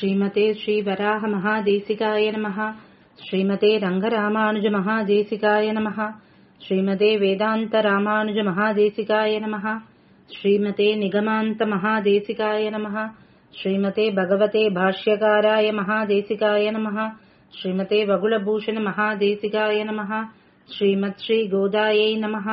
श्रीमते श्रीवराहमहादेशिकाय नमः श्रीमते रङ्गरामानुजमहादेशिकाय नमः श्रीमते वेदान्तरामानुजमहादेशिकाय नमः श्रीमते निगमान्तमहादेशिकाय नमः श्रीमते भगवते भाष्यकाराय महादेशिकाय नमः श्रीमते वगुलभूषणमहादेशिकाय नमः श्रीमत्श्रीगोदायै नमः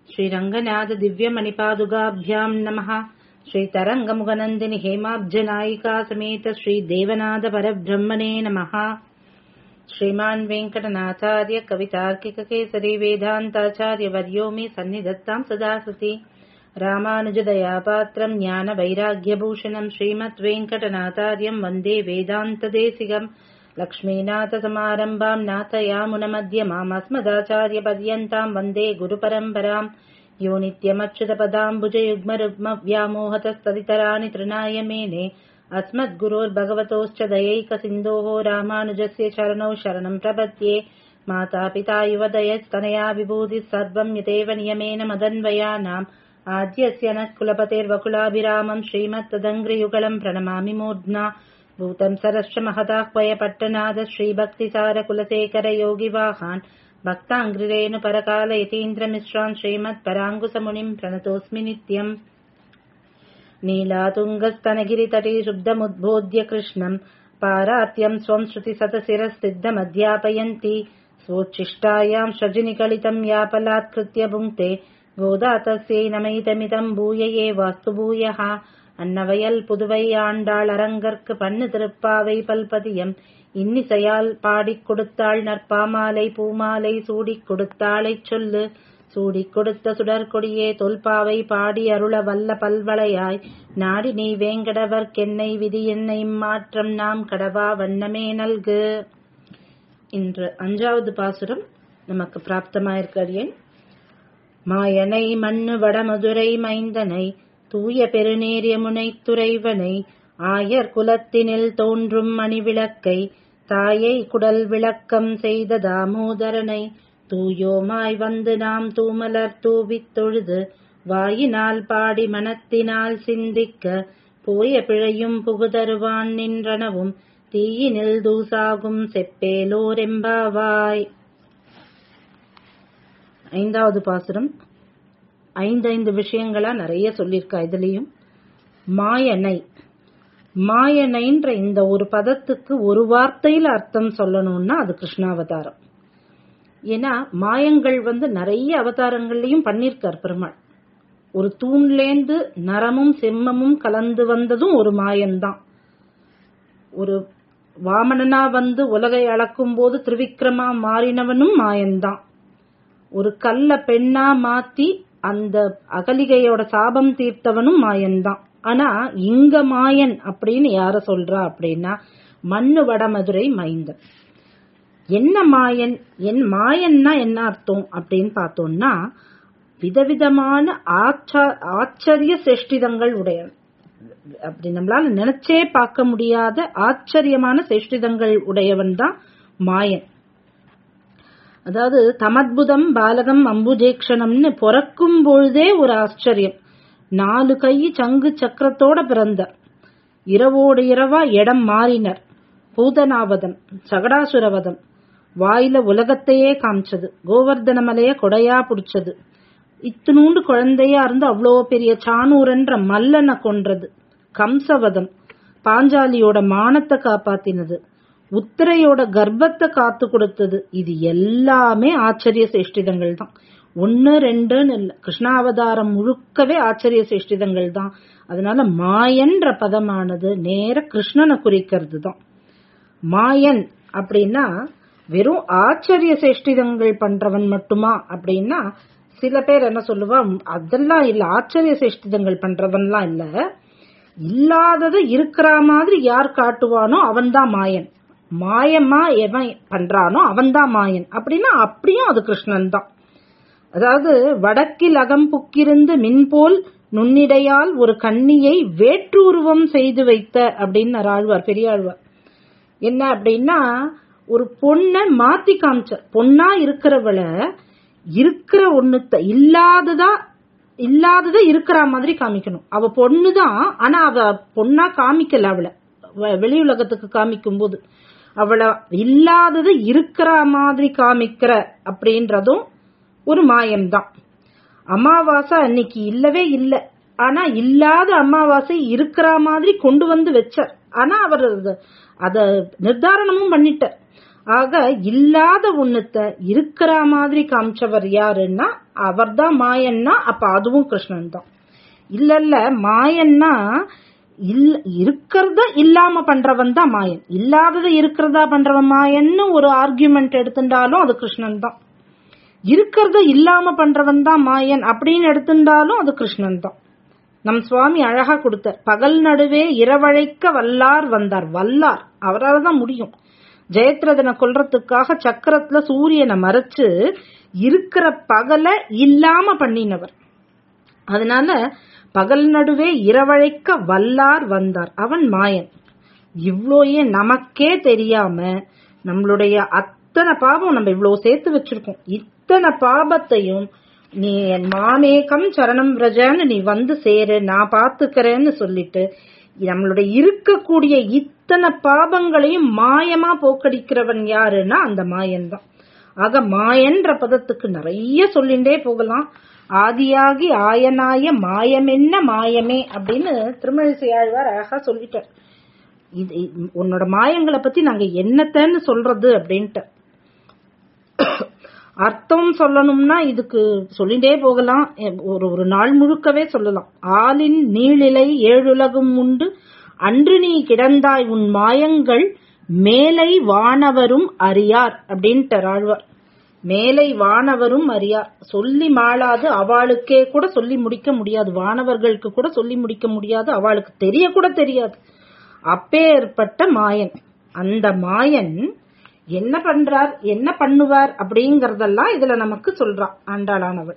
श्रीरङ्गनाथदिव्यमणिपादुगाभ्याम् नमः श्रीतरङ्गमुगनन्दिनि हेमाब्जनायिका समेत श्रीदेवनाथपरब्रह्मणे नमः श्रीमान् वेङ्कटनाथार्य कवितार्किककेसरी वेदान्ताचार्यवर्यो मे सन्निधत्ताम् सदा सति रामानुजदयापात्रम् ज्ञानवैराग्यभूषणम् श्रीमद्वेङ्कटनाथार्यम् वन्दे वेदान्तदेशिकम् लक्ष्मीनाथसमारम्भाम् नाथयामुनमध्यमामस्मदाचार्यपर्यन्ताम् वन्दे गुरुपरम्पराम् यो नित्यमच्युतपदाम्बुजयुग्मरुग्मव्यामोहतस्तदितराणि तृणाय मेने अस्मद्गुरोर्भगवतोश्च दयैकसिन्धोः रामानुजस्य चरणौ शरणम् प्रपद्ये मातापिता युवदयस्तनया विभूतिः सर्वम् यतेव नियमेन मदन्वयानाम् आद्यस्य नः कुलपतेर्वकुलाभिरामम् श्रीमत्तदङ्घ्रियुगलम् प्रणमामि मूर्ध्ना भूतम् सरश्च महदाह्वयपट्टनाद श्रीभक्तिसारकुलशेखरयोगिवाहान् भक्ताङ्घ्रिरेणुपरकालयतीन्द्रमिश्रान् श्रीमत्पराङ्कुशमुनिम् प्रणतोऽस्मि नित्यम् नीलातुङ्गस्तनगिरितटे शुद्धमुद्बोध्य कृष्णम् पारात्यम् स्वम् श्रुतिसतशिरस्सिद्धमध्यापयन्ति स्वोच्छिष्टायाम् षजिनिकलितम् यापलात्कृत्य भुङ्क्ते गोदा तस्यै नमैतमिदम् भूय ये वास्तु भूयः அன்னவயல் புதுவை ஆண்டாள் அரங்கற்கு பண்ணு திருப்பாவை பல்பதியம் இன்னிசையால் பாடிக் கொடுத்தாள் நற்பாமாலை பூமாலை சூடிக் கொடுத்தாளைச் சொல்லு சூடிக் கொடுத்த சுடற்கொடியே தொல்பாவை பாடி அருள வல்ல பல்வளையாய் நாடி நீ வேங்கடவர்க்கென்னை விதி என்னை மாற்றம் நாம் கடவா வண்ணமே நல்கு இன்று அஞ்சாவது பாசுரம் நமக்கு பிராப்தமாயிருக்கடியேன் மாயனை மண்ணு வடமதுரை மைந்தனை தூய பெருநேரிய முனைத்துறைவனை ஆயர் குலத்தினில் தோன்றும் மணிவிளக்கை தாயை குடல் விளக்கம் செய்த தாமோதரனை தூயோமாய் வந்து நாம் தூமலர் தூவித் தொழுது வாயினால் பாடி மனத்தினால் சிந்திக்க போய பிழையும் புகுதருவான் நின்றனவும் தீயினில் தூசாகும் செப்பேலோரெம்பாவாய் ஐந்தாவது பாசுரம் ஐந்தைந்து விஷயங்களா நிறைய சொல்லியிருக்கா இதுலயும் மாயனை மாயனைன்ற இந்த ஒரு பதத்துக்கு ஒரு வார்த்தையில அர்த்தம் சொல்லணும்னா அது கிருஷ்ணாவதாரம் ஏன்னா மாயங்கள் வந்து நிறைய அவதாரங்கள்லயும் பண்ணிருக்கார் பெருமாள் ஒரு தூண்லேந்து நரமும் செம்மமும் கலந்து வந்ததும் ஒரு மாயன்தான் ஒரு வாமனனா வந்து உலகை அளக்கும் போது திருவிக்ரமா மாறினவனும் மாயன்தான் ஒரு கல்ல பெண்ணா மாத்தி அந்த அகலிகையோட சாபம் தீர்த்தவனும் மாயன்தான் ஆனா இங்க மாயன் அப்படின்னு யார சொல்றா அப்படின்னா மண்ணு வடமதுரை மைந்தன் என்ன மாயன் என் மாயன்னா என்ன அர்த்தம் அப்படின்னு பார்த்தோம்னா விதவிதமான ஆச்சரிய சேஷ்டிதங்கள் உடைய அப்படி நம்மளால நினைச்சே பார்க்க முடியாத ஆச்சரியமான சேஷ்டிதங்கள் உடையவன் தான் மாயன் அதாவது தமத்புதம் பாலகம் அம்புஜேக்ஷணம்னு பிறக்கும் பொழுதே ஒரு ஆச்சரியம் நாலு கை சங்கு சக்கரத்தோட பிறந்தார் இரவோடு இரவா இடம் மாறினர் பூதனாவதம் சகடாசுரவதம் வாயில உலகத்தையே காமிச்சது கோவர்தன மலைய கொடையா புடிச்சது இத்தினூண்டு குழந்தையா இருந்து அவ்வளோ பெரிய சானூரன்ற மல்லனை கொன்றது கம்சவதம் பாஞ்சாலியோட மானத்தை காப்பாத்தினது உத்திரையோட கர்ப்பத்தை காத்து கொடுத்தது இது எல்லாமே ஆச்சரிய சேஷ்டிதங்கள் தான் ஒன்னு ரெண்டுன்னு இல்ல கிருஷ்ணாவதாரம் முழுக்கவே ஆச்சரிய சேஷ்டிதங்கள் தான் அதனால மாயன்ற பதமானது நேர கிருஷ்ணனை குறிக்கிறது தான் மாயன் அப்படின்னா வெறும் ஆச்சரிய சேஷ்டிதங்கள் பண்றவன் மட்டுமா அப்படின்னா சில பேர் என்ன சொல்லுவா அதெல்லாம் இல்ல ஆச்சரிய சேஷ்டிதங்கள் பண்றவன்லாம் இல்ல இல்லாதத இருக்கிற மாதிரி யார் காட்டுவானோ அவன் தான் மாயன் மாயமா எவன் பண்றானோ அவன்தான் மாயன் அப்படின்னா அப்படியும் அது கிருஷ்ணன் தான் அதாவது வடக்கில் அகம் புக்கிருந்து மின்போல் நுண்ணிடையால் ஒரு கண்ணியை வேற்றுருவம் செய்து வைத்த அப்படின்னு ஆழ்வார் பெரியாழ்வார் என்ன அப்படின்னா ஒரு பொண்ணை மாத்தி காமிச்ச பொண்ணா இருக்கிறவள இருக்கிற ஒண்ணுத்த இல்லாததா இல்லாததை இருக்கிற மாதிரி காமிக்கணும் அவ பொண்ணுதான் ஆனா அவ பொண்ணா காமிக்கல அவளை வ- வெளி உலகத்துக்கு காமிக்கும் போது அவளை இல்லாதது இருக்கிற மாதிரி காமிக்கிற அப்படின்றதும் ஒரு மாயம்தான் அமாவாசை அன்னைக்கு இல்லவே இல்ல ஆனா இல்லாத அமாவாசை இருக்கிற மாதிரி கொண்டு வந்து வச்சார் ஆனா அவர் அத- அத நிர்தாரணமும் பண்ணிட்டார் ஆக இல்லாத ஒண்ணுத்த இருக்கிற மாதிரி காமிச்சவர் யாருன்னா அவர்தான் மாயன்னா அப்ப அதுவும் கிருஷ்ணன் தான் இல்ல இல்ல மாயன்னா இல்ல இருக்கிறத இல்லாம பண்றவன் தான் மாயன் இல்லாதத இருக்கிறதா பண்றவன் மாயன்னு ஒரு ஆர்கியூமெண்ட் எடுத்துட்டாலும் அது கிருஷ்ணன் தான் இருக்கிறத இல்லாம பண்றவன் தான் மாயன் அப்படின்னு எடுத்துட்டாலும் அது கிருஷ்ணன் தான் நம் சுவாமி அழகா கொடுத்தார் பகல் நடுவே இரவழைக்க வல்லார் வந்தார் வல்லார் அவரால் தான் முடியும் ஜெயத்ரதனை கொல்றதுக்காக சக்கரத்துல சூரியனை மறைச்சு இருக்கிற பகலை இல்லாம பண்ணினவர் அதனால பகல் நடுவே இரவழைக்க வல்லார் வந்தார் அவன் மாயன் இவ்ளோ ஏன் நமக்கே தெரியாம நம்மளுடைய அத்தனை பாவம் நம்ம இவ்வளவு சேர்த்து வச்சிருக்கோம் இத்தனை பாபத்தையும் நீ என் மாமேகம் சரணம் பிரஜன்னு நீ வந்து சேரு நான் பாத்துக்கிறேன்னு சொல்லிட்டு நம்மளுடைய இருக்கக்கூடிய இத்தனை பாபங்களையும் மாயமா போக்கடிக்கிறவன் யாருன்னா அந்த மாயன் தான் ஆக மாயன்ற பதத்துக்கு நிறைய சொல்லிண்டே போகலாம் ஆதியாகி ஆயனாய மாயமென்ன மாயமே அப்படின்னு திருமழிசை ஆழ்வார் அழகா சொல்லிட்டார் இது இது- உன்னோட மாயங்களை பத்தி நாங்க என்னத்தன்னு சொல்றது அப்படின்ட்டு அர்த்தம் சொல்லணும்னா இதுக்கு சொல்லிட்டே போகலாம் எ- ஒரு ஒரு நாள் முழுக்கவே சொல்லலாம் ஆலின் நீளிலை ஏழுலகும் உண்டு அன்று நீ கிடந்தாய் உன் மாயங்கள் மேலை வானவரும் அறியார் அப்படின்ட்டு ஆழ்வார் மேலை வானவரும் அறியார் சொல்லி மாளாது அவளுக்கே கூட சொல்லி முடிக்க முடியாது வானவர்களுக்கு கூட சொல்லி முடிக்க முடியாது அவளுக்கு தெரிய கூட தெரியாது அப்பேற்பட்ட மாயன் அந்த மாயன் என்ன பண்றார் என்ன பண்ணுவார் அப்படிங்கறதெல்லாம் இதுல நமக்கு சொல்றான் ஆண்டாளானவள்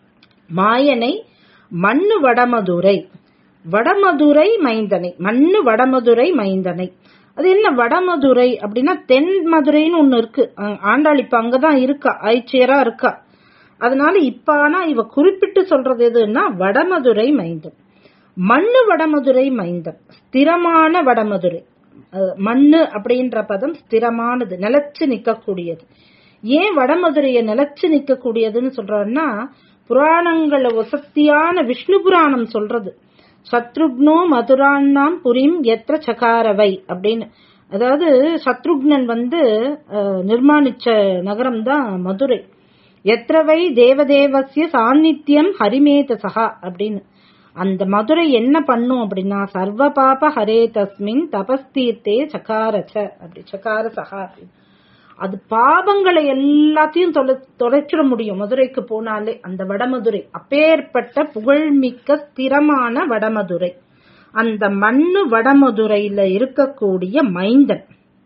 மாயனை மண்ணு வடமதுரை வடமதுரை மைந்தனை மண்ணு வடமதுரை மைந்தனை அது என்ன வடமதுரை அப்படின்னா தென் மதுரைன்னு ஒண்ணு இருக்கு அஹ் ஆண்டாள் இப்ப அங்கதான் இருக்கா ஐச்சியரா இருக்கா அதனால இப்ப ஆனா இவ குறிப்பிட்டு சொல்றது எதுன்னா வடமதுரை மைந்தன் மண்ணு வடமதுரை மைந்தன் ஸ்திரமான வடமதுரை அஹ் மண்ணு அப்படின்ற பதம் ஸ்திரமானது நிலைச்சு நிக்கக்கூடியது ஏன் வடமதுரைய நிலைச்சு நிக்கக்கூடியதுன்னு சொல்றோம்னா புராணங்கள வசத்தியான விஷ்ணு புராணம் சொல்றது சத்ருக்னோ மதுராண்ணாம் புரிம் எத்திர சகாரவை அப்படின்னு அதாவது சத்ருக்னன் வந்து அஹ், நிர்மாணிச்ச நகரம் தான் மதுரை எத்திரவை தேவதேவசிய சாநித்தியம் ஹரிமேத சகா அப்படின்னு அந்த மதுரை என்ன பண்ணும் அப்படின்னா சர்வ பாப ஹரே தஸ்மின் தபஸ்தீர்த்தே சகாரச்ச அப்படி சகார சகா அப்படின்னு. அது பாபங்களை எல்லாத்தையும் தொலை தொலைச்சிட முடியும் மதுரைக்கு போனாலே அந்த வடமதுரை அப்பேற்பட்ட புகழ்மிக்க ஸ்திரமான வடமதுரை அந்த மண்ணு வடமதுரையில இருக்கக்கூடிய மைந்தன்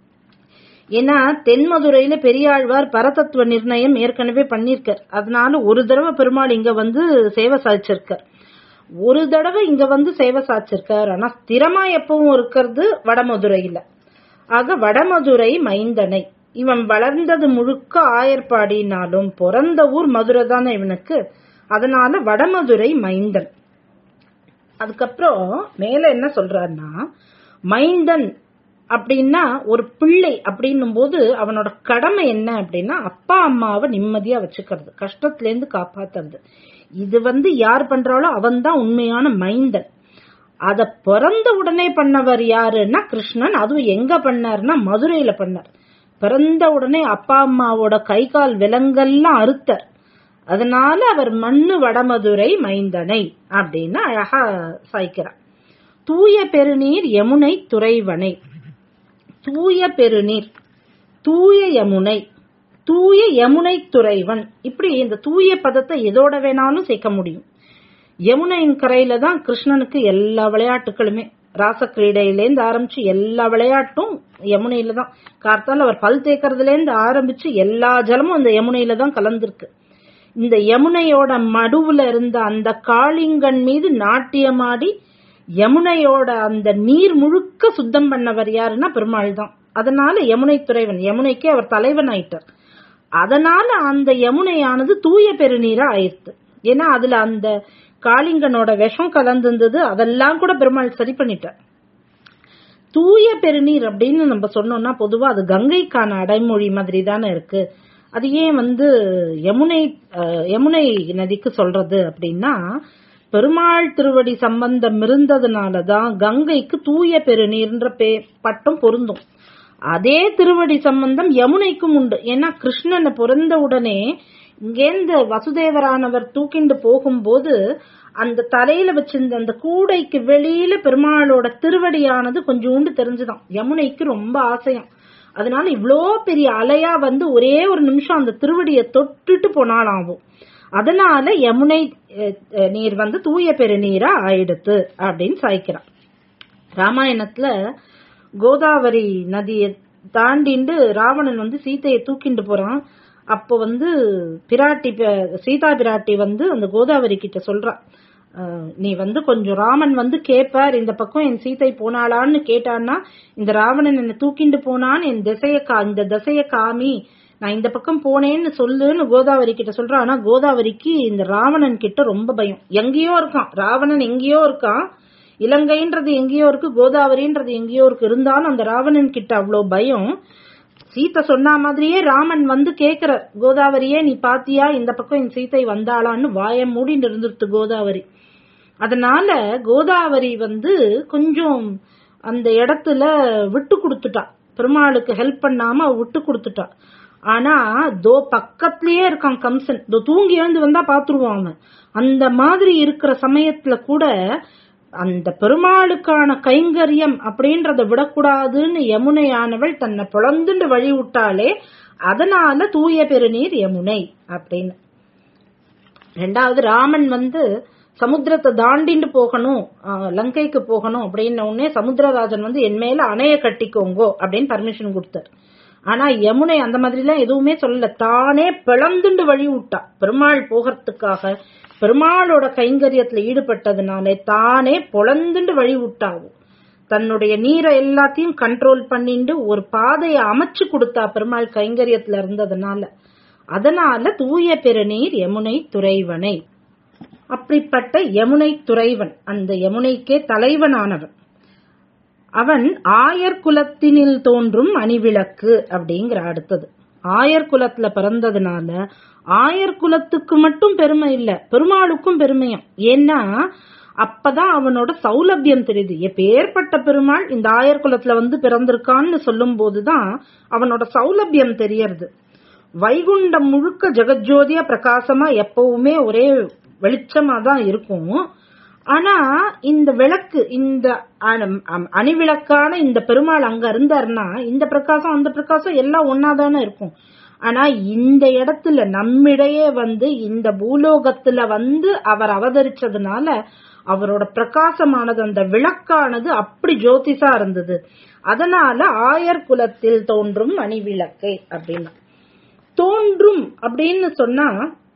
ஏன்னா தென்மதுரையில பெரியாழ்வார் பரதத்துவ நிர்ணயம் ஏற்கனவே பண்ணிருக்கார் அதனால ஒரு தடவை பெருமாள் இங்க வந்து சேவை சாதிச்சிருக்கார் ஒரு தடவை இங்க வந்து சேவை சாதிச்சிருக்கார் ஆனா ஸ்திரமா எப்பவும் இருக்கிறது வடமதுரையில ஆக வடமதுரை மைந்தனை இவன் வளர்ந்தது முழுக்க ஆயர்பாடினாலும் பிறந்த ஊர் மதுரை தானே இவனுக்கு அதனால வடமதுரை மைந்தன் அதுக்கப்புறம் மேல என்ன சொல்றாருன்னா மைந்தன் அப்படின்னா ஒரு பிள்ளை அப்படின்னும் போது அவனோட கடமை என்ன அப்படின்னா அப்பா அம்மாவை நிம்மதியா வச்சுக்கிறது கஷ்டத்துல இருந்து காப்பாத்துறது இது வந்து யார் பண்றாளோ அவன் தான் உண்மையான மைந்தன் அத பிறந்த உடனே பண்ணவர் யாருன்னா கிருஷ்ணன் அதுவும் எங்க பண்ணாருன்னா மதுரையில பண்ணார் பிறந்த உடனே அப்பா அம்மாவோட கை கால் விலங்கெல்லாம் அறுத்தார் அதனால அவர் மண்ணு வடமதுரை மைந்தனை அப்படின்னு அழகா சாய்க்கிறார் தூய பெருநீர் யமுனை துறைவனை தூய பெருநீர் தூய யமுனை தூய யமுனை துறைவன் இப்படி இந்த தூய பதத்தை எதோட வேணாலும் சேர்க்க முடியும் யமுனையின் கரையில தான் கிருஷ்ணனுக்கு எல்லா விளையாட்டுகளுமே ராச கிரீடையிலேருந்து ஆரம்பிச்சு எல்லா விளையாட்டும் யமுனையில தான் கார்த்தால அவர் பல் தேக்கறதுல இருந்து ஆரம்பிச்சு எல்லா ஜலமும் அந்த யமுனையில தான் கலந்திருக்கு இந்த யமுனையோட மடுவுல இருந்த அந்த காளிங்கன் மீது நாட்டியமாடி யமுனையோட அந்த நீர் முழுக்க சுத்தம் பண்ணவர் யாருன்னா பெருமாள் தான் அதனால யமுனை துறைவன் யமுனைக்கு அவர் தலைவன் ஆயிட்டார் அதனால அந்த யமுனையானது தூய பெருநீரா ஆயிடுத்து ஏன்னா அதுல அந்த காளிங்கனோட விஷம் கலந்திருந்தது அதெல்லாம் கூட பெருமாள் சரி பண்ணிட்டார் தூய பெருநீர் அப்படின்னு நம்ம சொன்னோம்னா பொதுவா அது கங்கைக்கான அடைமொழி மாதிரி தானே இருக்கு அது ஏன் வந்து யமுனை அஹ், யமுனை நதிக்கு சொல்றது அப்படின்னா பெருமாள் திருவடி சம்பந்தம் இருந்ததுனாலதான் கங்கைக்கு தூய பெருநீர்ன்ற பே பட்டம் பொருந்தும் அதே திருவடி சம்பந்தம் யமுனைக்கும் உண்டு ஏன்னா கிருஷ்ணன் பிறந்த உடனே இங்கேந்து வசுதேவரானவர் தூக்கிண்டு போகும்போது அந்த தலையில வச்சிருந்த அந்த கூடைக்கு வெளியில பெருமாளோட திருவடியானது கொஞ்சோண்டு தெரிஞ்சுதான் யமுனைக்கு ரொம்ப ஆசையம் அதனால இவ்ளோ பெரிய அலையா வந்து ஒரே ஒரு நிமிஷம் அந்த திருவடியை தொட்டுட்டு போனாலாகும் அதனால யமுனை அஹ், அஹ், நீர் வந்து தூய பெருநீரா ஆயிடுத்து அப்படின்னு சாய்க்கிறான் ராமாயணத்துல கோதாவரி நதியை தாண்டிண்டு ராவணன் வந்து சீதையை தூக்கிண்டு போறான் அப்போ வந்து பிராட்டி ப- சீதா பிராட்டி வந்து அந்த கோதாவரி கிட்ட சொல்றா அஹ், நீ வந்து கொஞ்சம் ராமன் வந்து கேட்பார் இந்த பக்கம் என் சீதை போனாளான்னு கேட்டான்னா இந்த ராவணன் என்னை தூக்கிண்டு போனான்னு என் திசைய கா இந்த திசைய காமி நான் இந்த பக்கம் போனேன்னு சொல்லுன்னு கோதாவரி கிட்ட சொல்றான் ஆனா கோதாவரிக்கு இந்த ராவணன் கிட்ட ரொம்ப பயம் எங்கேயோ இருக்கான் ராவணன் எங்கேயோ இருக்கான் இலங்கைன்றது எங்கேயோ இருக்கு கோதாவரின்றது எங்கேயோ இருக்கு இருந்தாலும் அந்த ராவணன் கிட்ட அவ்வளோ பயம் சீத்தை சொன்ன மாதிரியே ராமன் வந்து கேக்குற கோதாவரியே நீ பாத்தியா இந்த பக்கம் என் சீத்தை வந்தாளான்னு வாய மூடின்னு இருந்துருத்து கோதாவரி அதனால கோதாவரி வந்து கொஞ்சம் அந்த இடத்துல விட்டு கொடுத்துட்டா பெருமாளுக்கு ஹெல்ப் பண்ணாம அவ விட்டு கொடுத்துட்டா ஆனா தோ பக்கத்திலேயே இருக்கான் கம்சன் தோ தூங்கி எழுந்து வந்தா பாத்துருவான் அவன் அந்த மாதிரி இருக்கிற சமயத்துல கூட அந்த பெருமாளுக்கான கைங்கரியம் அப்படின்றத விடக்கூடாதுன்னு யமுனையானவள் தன்னை புலந்துண்டு வழி விட்டாலே அதனால தூய பெருநீர் யமுனை அப்படின்னு ரெண்டாவது ராமன் வந்து சமுத்திரத்தை தாண்டிண்டு போகணும் ஆஹ், லங்கைக்கு போகணும் அப்படின்ன உடனே சமுத்திரராஜன் வந்து என் மேல அணைய கட்டிக்கோங்கோ அப்படின்னு பர்மிஷன் கொடுத்தார் ஆனா யமுனை அந்த மாதிரி எல்லாம் எதுவுமே சொல்லல தானே பிளந்துண்டு வழி விட்டா பெருமாள் போகிறதுக்காக பெருமாளோட கைங்கரியத்துல ஈடுபட்டதுனாலே தானே பொழந்துண்டு வழி விட்டாவும் தன்னுடைய நீரை எல்லாத்தையும் கண்ட்ரோல் பண்ணிண்டு ஒரு பாதையை அமைச்சு கொடுத்தா பெருமாள் கைங்கரியத்துல இருந்ததுனால அதனால தூய பெருநீர் யமுனை துறைவனை அப்படிப்பட்ட யமுனை துறைவன் அந்த யமுனைக்கே தலைவனானவன் அவன் ஆயர் குலத்தினில் தோன்றும் அணிவிளக்கு அப்படிங்கிற அடுத்தது ஆயர் குலத்துல பிறந்ததுனால ஆயர் குலத்துக்கு மட்டும் பெருமை இல்ல பெருமாளுக்கும் பெருமையும் ஏன்னா அப்பதான் அவனோட சௌலபியம் தெரியுது எப்பேற்பட்ட பெருமாள் இந்த ஆயர் குலத்துல வந்து பிறந்திருக்கான்னு சொல்லும் போதுதான் அவனோட சௌலபியம் தெரியறது வைகுண்டம் முழுக்க ஜெகஜோதியா பிரகாசமா எப்பவுமே ஒரே வெளிச்சமா தான் இருக்கும் ஆனா இந்த விளக்கு இந்த அண- அம்- அணிவிளக்கான இந்த பெருமாள் அங்க இருந்தாருன்னா இந்த பிரகாசம் அந்த பிரகாசம் எல்லாம் ஒன்னாதானே இருக்கும் ஆனா இந்த இடத்துல நம்மிடையே வந்து இந்த பூலோகத்துல வந்து அவர் அவதரிச்சதுனால அவரோட பிரகாசமானது அந்த விளக்கானது அப்படி ஜோதிஷா இருந்தது அதனால ஆயர் குலத்தில் தோன்றும் அணிவிளக்கை அப்படின்னா தோன்றும் அப்படின்னு சொன்னா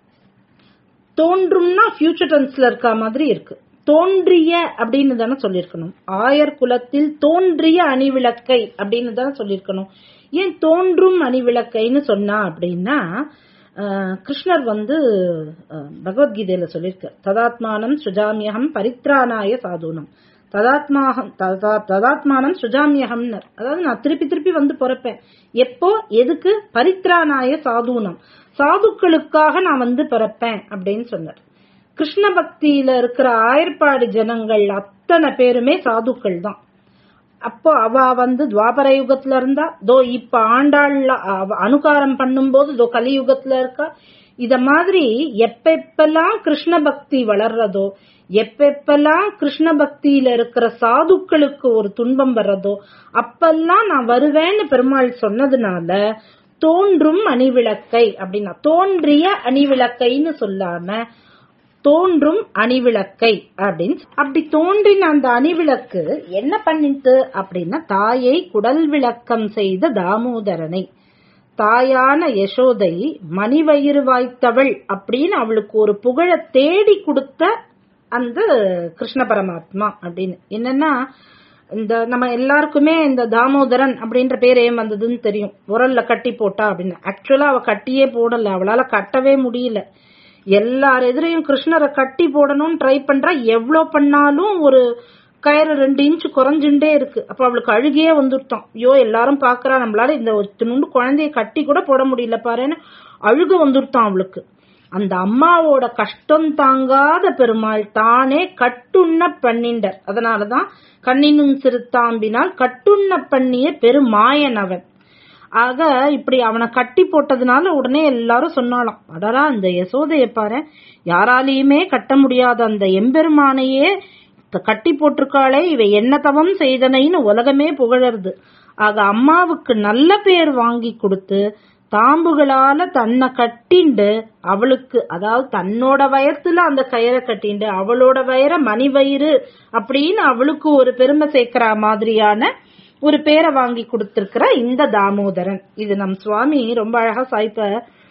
தோன்றும்னா ஃபியூச்சர் டென்ஸ்ல இருக்க மாதிரி இருக்கு தோன்றிய அப்படின்னு தானே சொல்லியிருக்கணும் ஆயர் குலத்தில் தோன்றிய அணிவிளக்கை அப்படின்னு தானே சொல்லியிருக்கணும் ஏன் தோன்றும் அணிவிளக்கைன்னு சொன்னா அப்படின்னா ஆஹ், கிருஷ்ணர் வந்து ஆஹ், பகவத்கீதையில சொல்லியிருக்க ததாத்மானம் சுஜாமியகம் பரித்ராணாய சாதுனம் ததாத்மாகம் ததா- ததாத்மானம் சுஜாமியகம்னு அதாவது நான் திருப்பி திருப்பி வந்து பிறப்பேன் எப்போ எதுக்கு பரித்ராணாய சாதுனம் சாதுக்களுக்காக நான் வந்து பிறப்பேன் அப்படின்னு சொன்னார் கிருஷ்ண பக்தியில இருக்கிற ஆயர்பாடு ஜனங்கள் அத்தனை பேருமே சாதுக்கள் தான் அப்போ அவ வந்து துவாபர யுகத்துல இருந்தா தோ இப்ப ஆண்டாள்ல அவ அனுகாரம் பண்ணும்போது தோ கலியுகத்துல இருக்கா இத மாதிரி எப்பெப்பெல்லாம் கிருஷ்ண பக்தி வளர்றதோ எப்பெப்பெல்லாம் கிருஷ்ண பக்தியில இருக்கிற சாதுக்களுக்கு ஒரு துன்பம் வர்றதோ அப்பெல்லாம் நான் வருவேன்னு பெருமாள் சொன்னதுனால தோன்றும் அணிவிளக்கை அப்படின்னா தோன்றிய அணிவிளக்கைன்னு சொல்லாம தோன்றும் அணிவிளக்கை அப்படின்னு அப்படி தோன்றின அந்த அணிவிளக்கு என்ன பண்ணிட்டு அப்படின்னா தாயை குடல் விளக்கம் செய்த தாமோதரனை தாயான யசோதை மணிவயிறு வாய்த்தவள் அப்படின்னு அவளுக்கு ஒரு புகழ தேடி கொடுத்த அந்த கிருஷ்ண பரமாத்மா அப்படின்னு என்னன்னா இந்த நம்ம எல்லாருக்குமே இந்த தாமோதரன் அப்படின்ற பேர் ஏன் வந்ததுன்னு தெரியும் உரல்ல கட்டி போட்டா அப்படின்னு ஆக்சுவலா அவ கட்டியே போடல அவளால கட்டவே முடியல எல்லார் எதிரையும் கிருஷ்ணரை கட்டி போடணும்னு ட்ரை பண்றா எவ்வளவு பண்ணாலும் ஒரு கயிறு ரெண்டு இன்ச் குறைஞ்சுட்டே இருக்கு அப்ப அவளுக்கு அழுகியே வந்துட்டோம் ஐயோ எல்லாரும் பாக்குறா நம்மளால இந்த ஒருத்தனுண்டு குழந்தைய கட்டி கூட போட முடியல பாருன்னு அழுக வந்துட்டான் அவளுக்கு அந்த அம்மாவோட கஷ்டம் தாங்காத பெருமாள் தானே கட்டுண்ண பண்ணிண்டர் அதனாலதான் கண்ணினும் சிறுத்தாம்பினால் கட்டுண்ண பண்ணிய பெருமாயன் அவன் ஆக இப்படி அவனை கட்டி போட்டதுனால உடனே எல்லாரும் சொன்னாலாம் அடரா இந்த யசோதைய பாரு யாராலையுமே கட்ட முடியாத அந்த எம்பெருமானையே த- கட்டி போட்டிருக்காளே இவ என்ன தவம் செய்தனைன்னு உலகமே புகழறது ஆக அம்மாவுக்கு நல்ல பேர் வாங்கி கொடுத்து தாம்புகளால தன்னை கட்டிண்டு அவளுக்கு அதாவது தன்னோட வயத்துல அந்த கயிறை கட்டிண்டு அவளோட வயர மணி வயிறு அப்படின்னு அவளுக்கு ஒரு பெருமை சேர்க்கிற மாதிரியான ஒரு பேரை வாங்கி கொடுத்திருக்கிற இந்த தாமோதரன் இது நம் சுவாமி ரொம்ப அழகா சாய்ப்ப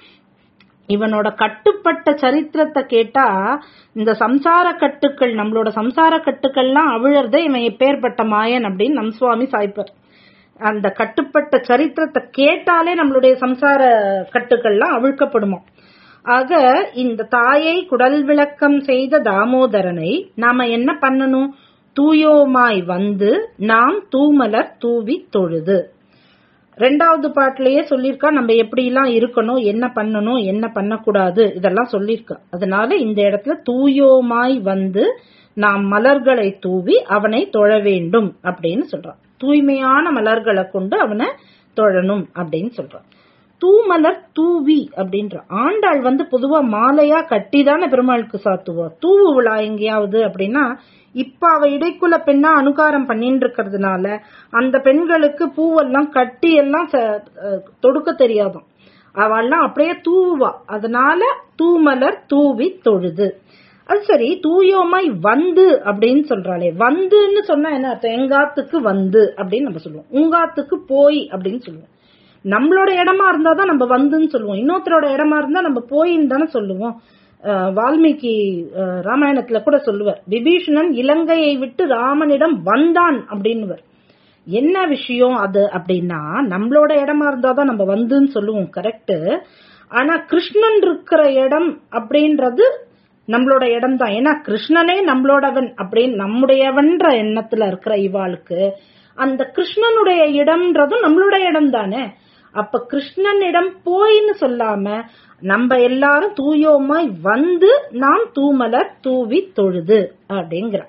இவனோட கட்டுப்பட்ட சரித்திரத்தை கேட்டா இந்த சம்சார கட்டுக்கள் நம்மளோட சம்சார கட்டுக்கள்லாம் அவிழறத இவன் எப்பேற்பட்ட மாயன் அப்படின்னு நம் சுவாமி சாய்ப்பர் அந்த கட்டுப்பட்ட சரித்திரத்தை கேட்டாலே நம்மளுடைய சம்சார கட்டுக்கள்லாம் அவிழ்க்கப்படுமா ஆக இந்த தாயை குடல் விளக்கம் செய்த தாமோதரனை நாம என்ன பண்ணணும் தூயோமாய் வந்து நாம் தூமலர் தூவி தொழுது ரெண்டாவது பாட்டிலேயே சொல்லியிருக்கா நம்ம எப்படி எல்லாம் இருக்கணும் என்ன பண்ணணும் என்ன பண்ணக்கூடாது இதெல்லாம் சொல்லியிருக்கா அதனால இந்த இடத்துல தூயோமாய் வந்து நாம் மலர்களை தூவி அவனை தொழ வேண்டும் அப்படின்னு சொல்றான் தூய்மையான மலர்களை கொண்டு அவனை தொழணும் அப்படின்னு சொல்றான் தூமலர் தூவி அப்படின்ற ஆண்டாள் வந்து பொதுவா மாலையா கட்டி தானே பெருமாளுக்கு சாத்துவா தூவு விழா எங்கேயாவது அப்படின்னா இப்ப அவ இடைக்குள்ள பெண்ணா அனுகாரம் பண்ணிட்டு இருக்கிறதுனால அந்த பெண்களுக்கு பூவெல்லாம் கட்டி எல்லாம் ச- அஹ் தொடுக்க தெரியாதாம் அவெல்லாம் அப்படியே தூவுவா அதனால தூமலர் தூவி தொழுது அது சரி தூயோமாய் வந்து அப்படின்னு சொல்றாளே வந்துன்னு சொன்னா என்ன அர்த்தம் எங்காத்துக்கு வந்து அப்படின்னு நம்ம சொல்லுவோம் உங்காத்துக்கு போய் அப்படின்னு சொல்லுவோம் நம்மளோட இடமா இருந்தா தான் நம்ம வந்துன்னு சொல்லுவோம் இன்னொருத்தரோட இடமா இருந்தா நம்ம போயின்னு தானே சொல்லுவோம் அஹ் வால்மீகி அஹ் ராமாயணத்துல கூட சொல்லுவார் விபீஷணன் இலங்கையை விட்டு ராமனிடம் வந்தான் அப்படின்னுவர் என்ன விஷயம் அது அப்படின்னா நம்மளோட இடமா இருந்தா தான் நம்ம வந்துன்னு சொல்லுவோம் கரெக்ட் ஆனா கிருஷ்ணன் இருக்கிற இடம் அப்படின்றது நம்மளோட இடம் தான் ஏன்னா கிருஷ்ணனே நம்மளோடவன் அப்படின்னு நம்முடையவன்ற எண்ணத்துல இருக்கிற இவாளுக்கு அந்த கிருஷ்ணனுடைய இடம்ன்றதும் நம்மளோட இடம் தானே அப்ப கிருஷ்ணனிடம் போயின்னு சொல்லாம நம்ம எல்லாரும் தூயோமாய் வந்து நாம் தூமலர் தூவி தொழுது அப்படிங்கிற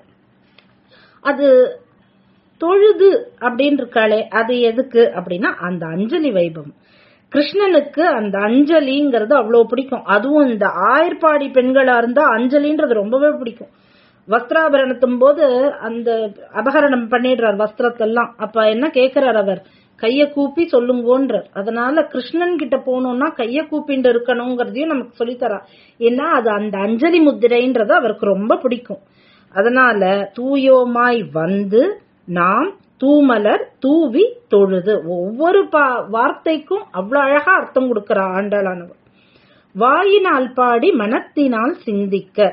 அது தொழுது அப்படின்னு இருக்காளே அது எதுக்கு அப்படின்னா அந்த அஞ்சலி வைபவம் கிருஷ்ணனுக்கு அந்த அஞ்சலிங்கிறது அவ்வளவு பிடிக்கும் அதுவும் இந்த ஆயர்பாடி பெண்களா இருந்தா அஞ்சலின்றது ரொம்பவே பிடிக்கும் வஸ்திராபரணத்தும் போது அந்த அபகரணம் பண்ணிடுறார் வஸ்திரத்தெல்லாம் அப்ப என்ன கேக்குறார் அவர் கைய கூப்பி சொல்லுங்கோன்றார் அதனால கிருஷ்ணன் கிட்ட போனோம்னா கைய கூப்பிண்டு இருக்கணுங்கிறதையும் நமக்கு சொல்லித்தரா ஏன்னா அது அந்த அஞ்சலி முத்திரைன்றது அவருக்கு ரொம்ப பிடிக்கும் அதனால தூயோமாய் வந்து நாம் தூமலர் தூவி தொழுது ஒவ்வொரு பா வார்த்தைக்கும் அவ்வளவு அழகா அர்த்தம் கொடுக்கிற ஆண்டாளானவர் வாயினால் பாடி மனத்தினால் சிந்திக்க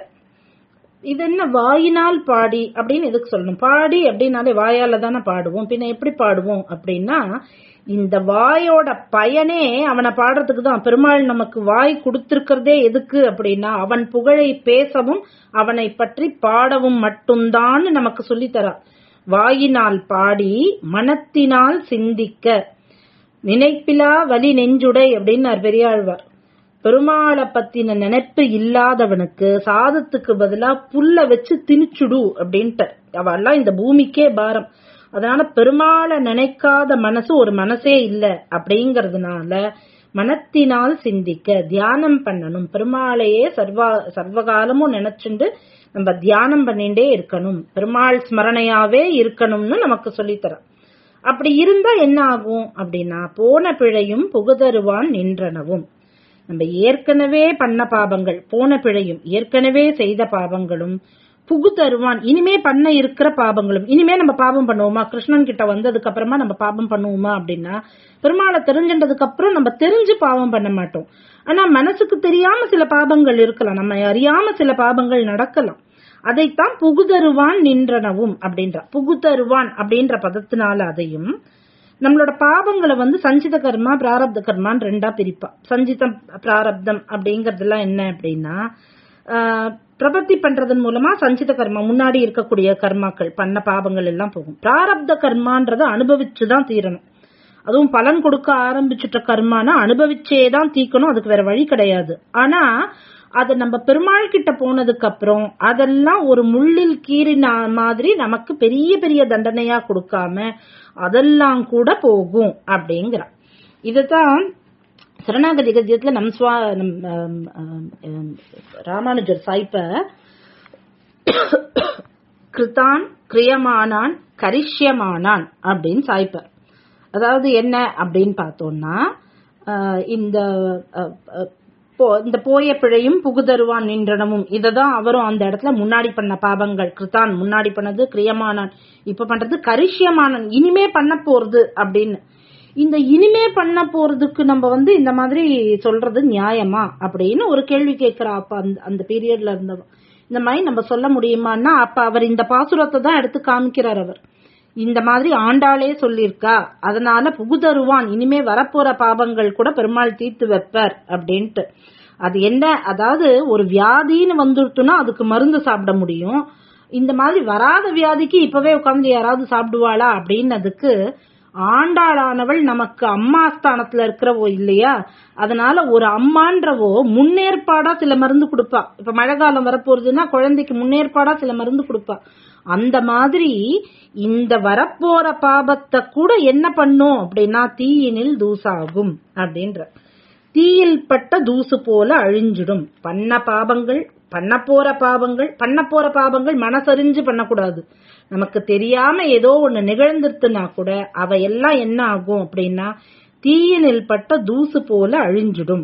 இது என்ன வாயினால் பாடி அப்படின்னு எதுக்கு சொல்லணும் பாடி அப்படின்னாலே வாயால தானே பாடுவோம் பின்ன எப்படி பாடுவோம் அப்படின்னா இந்த வாயோட பயனே அவனை பாடுறதுக்கு தான் பெருமாள் நமக்கு வாய் கொடுத்திருக்கிறதே எதுக்கு அப்படின்னா அவன் புகழை பேசவும் அவனை பற்றி பாடவும் மட்டும்தான் நமக்கு சொல்லித்தரா வாயினால் பாடி மனத்தினால் சிந்திக்க நினைப்பிலா வலி நெஞ்சுடை அப்படின்னார் பெரியாழ்வார் பெருமாளை பத்தின நினைப்பு இல்லாதவனுக்கு சாதத்துக்கு பதிலா புல்ல வச்சு திணிச்சுடு அப்படின்ட்டு அவெல்லாம் இந்த பூமிக்கே பாரம் அதனால பெருமாளை நினைக்காத மனசு ஒரு மனசே இல்ல அப்படிங்கறதுனால மனத்தினால் சிந்திக்க தியானம் பண்ணணும் பெருமாளையே சர்வா சர்வகாலமும் நினைச்சுண்டு நம்ம தியானம் பண்ணிட்டே இருக்கணும் பெருமாள் ஸ்மரணையாவே இருக்கணும்னு நமக்கு சொல்லித்தர அப்படி இருந்தா என்ன ஆகும் அப்படின்னா போன பிழையும் புகுதருவான் நின்றனவும் நம்ம ஏற்கனவே பண்ண பாபங்கள் போன பிழையும் ஏற்கனவே செய்த பாபங்களும் புகு தருவான் இனிமே பண்ண இருக்கிற பாபங்களும் இனிமே நம்ம பாபம் பண்ணுவோமா கிருஷ்ணன் கிட்ட வந்ததுக்கு அப்புறமா நம்ம பாபம் பண்ணுவோமா அப்படின்னா பெருமாளை தெரிஞ்சின்றதுக்கு அப்புறம் நம்ம தெரிஞ்சு பாவம் பண்ண மாட்டோம் ஆனா மனசுக்கு தெரியாம சில பாபங்கள் இருக்கலாம் நம்ம அறியாம சில பாபங்கள் நடக்கலாம் அதைத்தான் புகுதருவான் நின்றனவும் அப்படின்ற புகுதருவான் அப்படின்ற பதத்தினால அதையும் நம்மளோட பாவங்களை வந்து சஞ்சித கர்மா பிராரப்த கர்மான்னு ரெண்டா பிரிப்பா சஞ்சிதம் பிராரப்தம் அப்படிங்கறதெல்லாம் என்ன அப்படின்னா ஆஹ், பிரபத்தி பண்றதன் மூலமா சஞ்சித கர்மா முன்னாடி இருக்கக்கூடிய கர்மாக்கள் பண்ண பாபங்கள் எல்லாம் போகும் பிராரப்த கர்மான்றத அனுபவிச்சுதான் தீரணும் அதுவும் பலன் கொடுக்க ஆரம்பிச்சுட்ட கர்மானா அனுபவிச்சே தான் தீக்கணும் அதுக்கு வேற வழி கிடையாது ஆனா அது நம்ம பெருமாள் கிட்ட போனதுக்கு அப்புறம் அதெல்லாம் ஒரு முள்ளில் கீறின மாதிரி நமக்கு பெரிய பெரிய தண்டனையா கொடுக்காம அதெல்லாம் கூட போகும் அப்படிங்கிற இதுதான் சரணாகதி கத்தியத்துல நம் சுவா நம் ஆம், ஆம், ஆம், ராமானுஜர் சாய்ப்ப கிருதான் கிரியமானான் கரிஷ்யமானான் அப்படின்னு சாய்ப்பார் அதாவது என்ன அப்படின்னு பார்த்தோம்னா ஆஹ் இந்த அஹ், அஹ், போ- இந்த போய பிழையும் புகுதருவான் நின்றனமும் இததான் அவரும் அந்த இடத்துல முன்னாடி பண்ண பாபங்கள் கிருதான் முன்னாடி பண்ணது கிரியமானான் இப்ப பண்றது கரிஷ்யமானான் இனிமே பண்ண போறது அப்படின்னு இந்த இனிமே பண்ண போறதுக்கு நம்ம வந்து இந்த மாதிரி சொல்றது நியாயமா அப்படின்னு ஒரு கேள்வி கேட்கிறா அப்ப அந்த அந்த பீரியட்ல இருந்தவ இந்த மாதிரி நம்ம சொல்ல முடியுமான்னா அப்ப அவர் இந்த பாசுரத்தை தான் எடுத்து காமிக்கிறார் அவர் இந்த மாதிரி ஆண்டாளே சொல்லியிருக்கா அதனால புகுதருவான் இனிமே வரப்போற பாபங்கள் கூட பெருமாள் தீர்த்து வைப்பார் அப்படின்ட்டு அது என்ன அதாவது ஒரு வியாதின்னு வந்துருட்டுனா அதுக்கு மருந்து சாப்பிட முடியும் இந்த மாதிரி வராத வியாதிக்கு இப்பவே உட்கார்ந்து யாராவது சாப்பிடுவாளா அப்படின்னதுக்கு ஆண்டாளானவள் நமக்கு அம்மா ஸ்தானத்துல இருக்கிறவோ இல்லையா அதனால ஒரு அம்மான்றவோ முன்னேற்பாடா சில மருந்து கொடுப்பா இப்ப மழை காலம் வரப்போறதுன்னா குழந்தைக்கு முன்னேற்பாடா சில மருந்து கொடுப்பா அந்த மாதிரி இந்த வரப்போற பாபத்தை கூட என்ன பண்ணும் அப்படின்னா தீயினில் தூசாகும் அப்படின்ற தீயில் பட்ட தூசு போல அழிஞ்சிடும் பண்ண பாபங்கள் பண்ண போற பாபங்கள் பண்ண போற பாபங்கள் மனசறிஞ்சு பண்ணக்கூடாது நமக்கு தெரியாம ஏதோ ஒண்ணு நிகழ்ந்துருத்துனா கூட அவை எல்லாம் என்ன ஆகும் அப்படின்னா தீயினில் பட்ட தூசு போல அழிஞ்சிடும்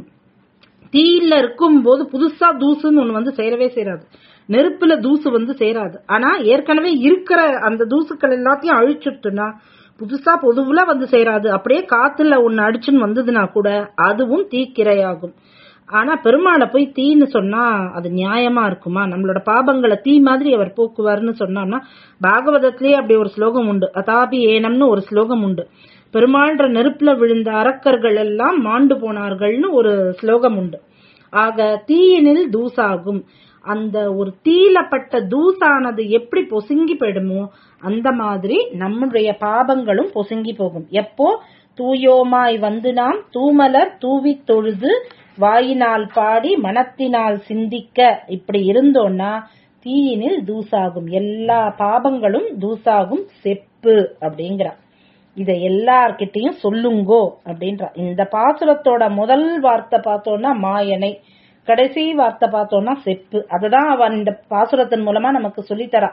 தீயில இருக்கும் போது புதுசா தூசுன்னு ஒண்ணு வந்து சேரவே சேராது நெருப்புல தூசு வந்து சேராது ஆனா ஏற்கனவே இருக்கிற அந்த தூசுக்கள் எல்லாத்தையும் அழிச்சுட்டுனா புதுசா பொதுவுல வந்து சேராது அப்படியே காத்துல ஒண்ணு அடிச்சுன்னு வந்ததுன்னா கூட அதுவும் தீக்கிரையாகும் ஆனா பெருமாளை போய் தீன்னு சொன்னா அது நியாயமா இருக்குமா நம்மளோட பாபங்களை தீ மாதிரி அவர் போக்குவார்னு சொன்னோம்னா பாகவதத்திலேயே அப்படி ஒரு ஸ்லோகம் உண்டு அதாபி ஏனம்னு ஒரு ஸ்லோகம் உண்டு பெருமாள்ன்ற நெருப்புல விழுந்த அரக்கர்கள் எல்லாம் மாண்டு போனார்கள்னு ஒரு ஸ்லோகம் உண்டு ஆக தீயினில் தூசாகும் அந்த ஒரு தீலப்பட்ட தூசானது எப்படி பொசுங்கி போயிடுமோ அந்த மாதிரி நம்முடைய பாபங்களும் பொசுங்கி போகும் எப்போ தூயோமாய் வந்து நாம் தூமலர் தூவித் தொழுது வாயினால் பாடி மனத்தினால் சிந்திக்க இப்படி இருந்தோம்னா தீயினில் தூசாகும் எல்லா பாபங்களும் தூசாகும் செப்பு அப்படிங்கிறா இத எல்லார்கிட்டயும் சொல்லுங்கோ அப்படின்றா இந்த பாசுரத்தோட முதல் வார்த்தை பார்த்தோம்னா மாயனை கடைசி வார்த்தை பார்த்தோம்னா செப்பு அததான் அவன் இந்த பாசுரத்தின் மூலமா நமக்கு சொல்லித்தரா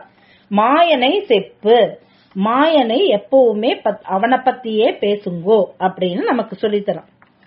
மாயனை செப்பு மாயனை எப்பவுமே பத்- அவனை பத்தியே பேசுங்கோ அப்படின்னு நமக்கு சொல்லித்தரான்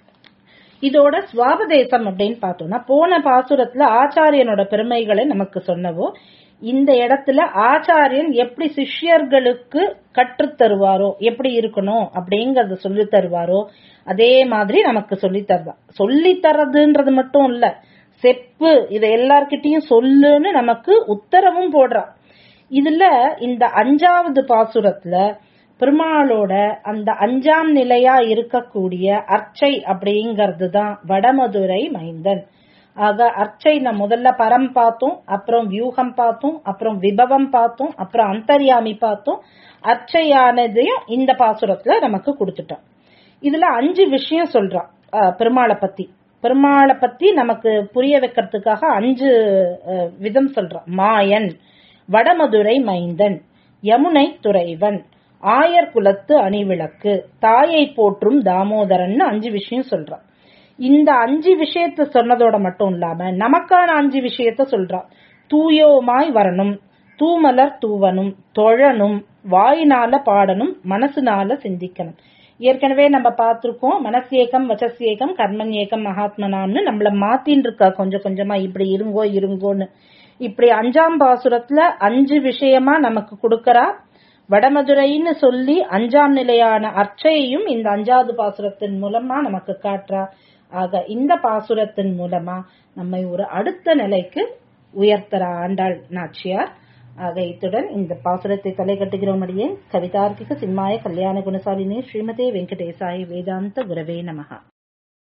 இதோட சுவாபதேசம் அப்படின்னு பார்த்தோம்னா போன பாசுரத்துல ஆச்சாரியனோட பெருமைகளை நமக்கு சொன்னவோ இந்த இடத்துல ஆச்சாரியன் எப்படி சிஷ்யர்களுக்கு கற்றுத் தருவாரோ எப்படி இருக்கணும் அப்படிங்கறத சொல்லி தருவாரோ அதே மாதிரி நமக்கு சொல்லி தருவா சொல்லி தர்றதுன்றது மட்டும் இல்ல செப்பு இதை எல்லார்கிட்டயும் சொல்லுன்னு நமக்கு உத்தரவும் போடுறா இதுல இந்த அஞ்சாவது பாசுரத்துல பெருமாளோட அந்த அஞ்சாம் நிலையா இருக்கக்கூடிய அர்ச்சை அப்படிங்கிறது தான் வடமதுரை மைந்தன் ஆக அர்ச்சை நம்ம முதல்ல பரம் பார்த்தோம் அப்புறம் வியூகம் பார்த்தோம் அப்புறம் விபவம் பார்த்தோம் அப்புறம் அந்தர்யாமி பார்த்தோம் அர்ச்சையானதையும் இந்த பாசுரத்துல நமக்கு கொடுத்துட்டோம் இதுல அஞ்சு விஷயம் சொல்றான் அஹ், பெருமாளை பத்தி பெருமாளை பத்தி நமக்கு புரிய வைக்கிறதுக்காக அஞ்சு அஹ், விதம் சொல்றான் மாயன் வடமதுரை மைந்தன் யமுனை துறைவன் ஆயர் குலத்து அணிவிளக்கு தாயை போற்றும் தாமோதரன் அஞ்சு விஷயம் சொல்றான் இந்த அஞ்சு விஷயத்த சொன்னதோட மட்டும் இல்லாம நமக்கான அஞ்சு விஷயத்த சொல்றான் தூயோமாய் வரணும் தூமலர் தூவனும் தொழனும் வாயினால பாடணும் மனசுனால சிந்திக்கணும் ஏற்கனவே நம்ம பார்த்திருக்கோம் மனசேகம் வச்சசேகம் கர்மன் ஏகம் மகாத்மனான்னு நம்மள மாத்தின்னு இருக்கா கொஞ்சம் கொஞ்சமா இப்படி இருங்கோ இருங்கோன்னு இப்படி அஞ்சாம் பாசுரத்துல அஞ்சு விஷயமா நமக்கு கொடுக்கறா வடமதுரைன்னு சொல்லி அஞ்சாம் நிலையான அர்ச்சையையும் இந்த அஞ்சாவது பாசுரத்தின் மூலமா நமக்கு காட்டுறா ஆக இந்த பாசுரத்தின் மூலமா நம்மை ஒரு அடுத்த நிலைக்கு உயர்த்தரா ஆண்டாள் நாச்சியார் ஆக இத்துடன் இந்த பாசுரத்தை தலை கட்டுகிறோம் அடியே கவிதார்க்கிக சிம்மாய கல்யாண குணசாலினி ஸ்ரீமதே வெங்கடேசாய வேதாந்த குரவே நமகா